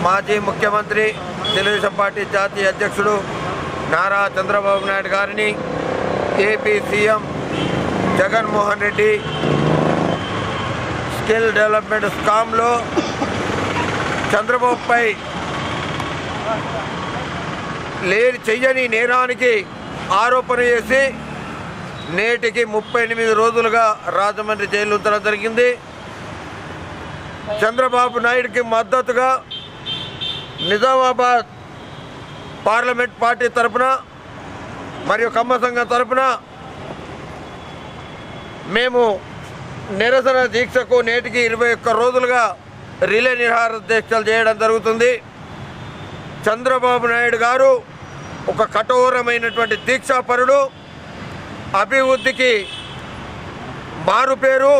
మాజీ ముఖ్యమంత్రి తెలుగుదేశం పార్టీ జాతీయ అధ్యక్షుడు నారా చంద్రబాబు నాయుడు గారిని AP CM Jaganmohan Reddy skill development స్కామ్లో చంద్రబాబుపై లేని చెయ్యని నేరానికి ఆరోపణ చేసి నేటికి ముప్పై ఎనిమిది రోజులుగా రాజమండ్రి జైలు ఉంచడం జరిగింది చంద్రబాబు నాయుడికి మద్దతుగా నిజామాబాద్ పార్లమెంట్ పార్టీ తరపున మరియు కమ్మ సంఘం తరపున మేము నిరసన దీక్షకు నేటికి ఇరవై ఒక్క రోజులుగా రిలే నిరాహార దీక్షలు చేయడం జరుగుతుంది చంద్రబాబు నాయుడు గారు ఒక కఠోరమైనటువంటి దీక్షాపరుడు అభివృద్ధికి మారుపేరు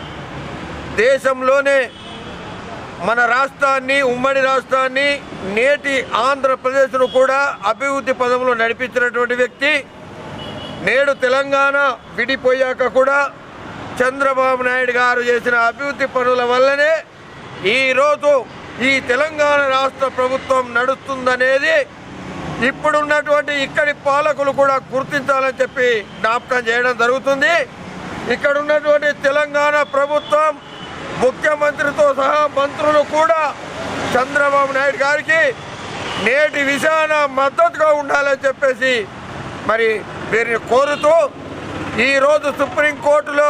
దేశంలోనే మన రాష్ట్రాన్ని ఉమ్మడి రాష్ట్రాన్ని నేటి ఆంధ్రప్రదేశ్ను కూడా అభివృద్ధి పదంలో నడిపించినటువంటి వ్యక్తి నేడు తెలంగాణ విడిపోయాక కూడా చంద్రబాబు నాయుడు గారు చేసిన అభివృద్ధి పనుల వల్లనే ఈరోజు ఈ తెలంగాణ రాష్ట్ర ప్రభుత్వం నడుస్తుందనేది ఇప్పుడున్నటువంటి ఇక్కడి పాలకులు కూడా గుర్తించాలని చెప్పి జ్ఞాపకం చేయడం జరుగుతుంది ఇక్కడ ఉన్నటువంటి తెలంగాణ ప్రభుత్వం ముఖ్యమంత్రితో సహా మంత్రులు కూడా చంద్రబాబు నాయుడు గారికి నేటి విషయాన మద్దతుగా ఉండాలని చెప్పేసి మరి వీరిని కోరుతూ ఈరోజు సుప్రీంకోర్టులో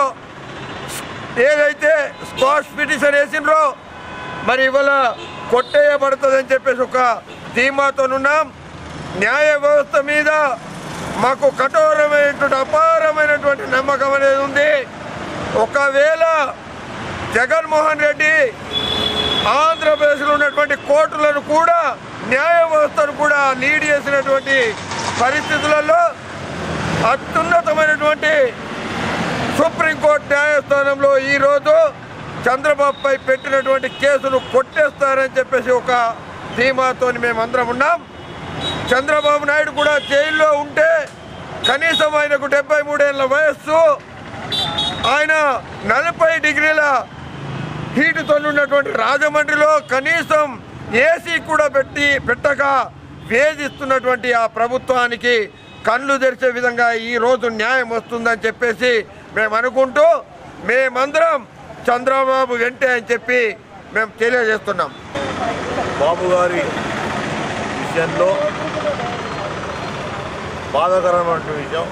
ఏదైతే స్క్వాష్ పిటిషన్ వేసిండ్రో మరి ఇవాళ కొట్టేయబడుతుందని చెప్పేసి ఒక ధీమాతోనున్నాం న్యాయ వ్యవస్థ మీద మాకు కఠోరమైనటువంటి అపారమైనటువంటి నమ్మకం అనేది ఉంది ఒకవేళ జగన్మోహన్ రెడ్డి ఆంధ్రప్రదేశ్లో ఉన్నటువంటి కోర్టులను కూడా న్యాయ వ్యవస్థను కూడా లీడ్ చేసినటువంటి పరిస్థితులలో అత్యున్నతమైనటువంటి సుప్రీంకోర్టు న్యాయస్థానంలో ఈరోజు చంద్రబాబుపై పెట్టినటువంటి కేసును కొట్టేస్తారని చెప్పేసి ఒక ధీమాతో మేమందరం ఉన్నాం చంద్రబాబు నాయుడు కూడా జైల్లో ఉంటే కనీసం ఆయనకు డెబ్బై మూడేళ్ల వయస్సు ఆయన నలభై డిగ్రీల హీటుతో ఉన్నటువంటి రాజమండ్రిలో కనీసం ఏసీ కూడా పెట్టి పెట్టక వేధిస్తున్నటువంటి ఆ ప్రభుత్వానికి కళ్ళు తెరిచే విధంగా ఈ రోజు న్యాయం వస్తుందని చెప్పేసి మేము అనుకుంటూ మేమందరం చంద్రబాబు వెంటే అని చెప్పి మేము తెలియజేస్తున్నాం బాబు గారి విషయంలో బాధాకరమైన విషయం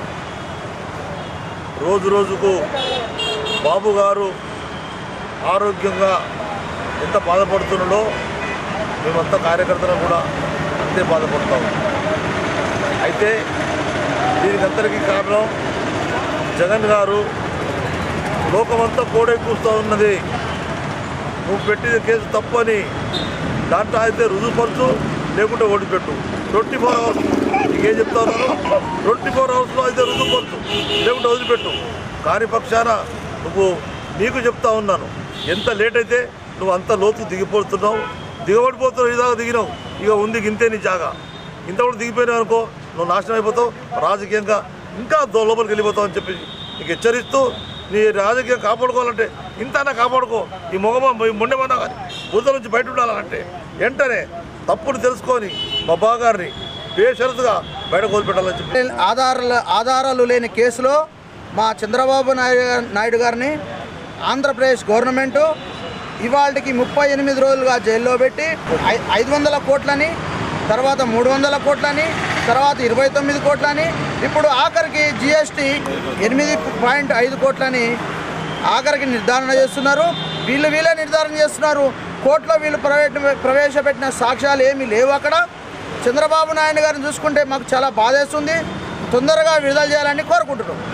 రోజు రోజుకు బాబు గారు ఆరోగ్యంగా ఎంత బాధపడుతున్నాడో మేమంతా కార్యకర్తలు కూడా అంతే బాధపడతాము అయితే దీనికి అందరికీ కారణం జగన్ గారు లోకమంతా కోడై కూస్తూ ఉన్నది నువ్వు పెట్టిన కేసు తప్పని దాంట్లో అయితే రుజువుపరచు లేకుంటే ఓడిపెట్టు ట్వంటీ ఫోర్ అవర్స్ నీకేం చెప్తా ఉన్నాను ట్వంటీ ఫోర్ అవర్స్లో అయితే రుజువుపరచు లేకుంటే వదిలిపెట్టు కాని పక్షాన నువ్వు నీకు చెప్తా ఉన్నాను ఎంత లేట్ అయితే నువ్వు అంత లోతు దిగిపోతున్నావు దిగబడిపోతున్నావు ఇదాకా దిగినావు ఇక ఉంది ఇంతే నీ జాగా ఇంత కూడా దిగిపోయినావు అనుకో నువ్వు నాశనం అయిపోతావు రాజకీయంగా ఇంకా దో- లోపలికి వెళ్ళిపోతావు అని చెప్పి నీకు హెచ్చరిస్తూ నీ రాజకీయం కాపాడుకోవాలంటే ఇంతైనా కాపాడుకో ఈ మొగమ ముండేమన్నా కానీ బుద్ధ నుంచి బయట ఉండాలంటే వెంటనే తప్పును తెలుసుకొని మా బాగారిని బేషరతుగా బయట వదిలిపెట్టాలని చెప్పి ఆధారాల ఆధారాలు లేని కేసులో మా చంద్రబాబు నాయుడు నాయుడు గారిని ఆంధ్రప్రదేశ్ గవర్నమెంటు ఇవాళకి ముప్పై ఎనిమిది రోజులుగా జైల్లో పెట్టి ఐ- ఐదు వందల కోట్లని తర్వాత మూడు వందల కోట్లని తర్వాత ఇరవై తొమ్మిది కోట్లని ఇప్పుడు ఆఖరికి జిఎస్టీ ఎనిమిది పాయింట్ ఐదు కోట్లని ఆఖరికి నిర్ధారణ చేస్తున్నారు వీళ్ళు వీళ్ళే నిర్ధారణ చేస్తున్నారు కోర్టులో వీళ్ళు ప్రవేశ ప్రవేశపెట్టిన సాక్ష్యాలు ఏమీ లేవు అక్కడ చంద్రబాబు నాయుడు గారిని చూసుకుంటే మాకు చాలా బాధేస్తుంది తొందరగా విడుదల చేయాలని కోరుకుంటున్నాం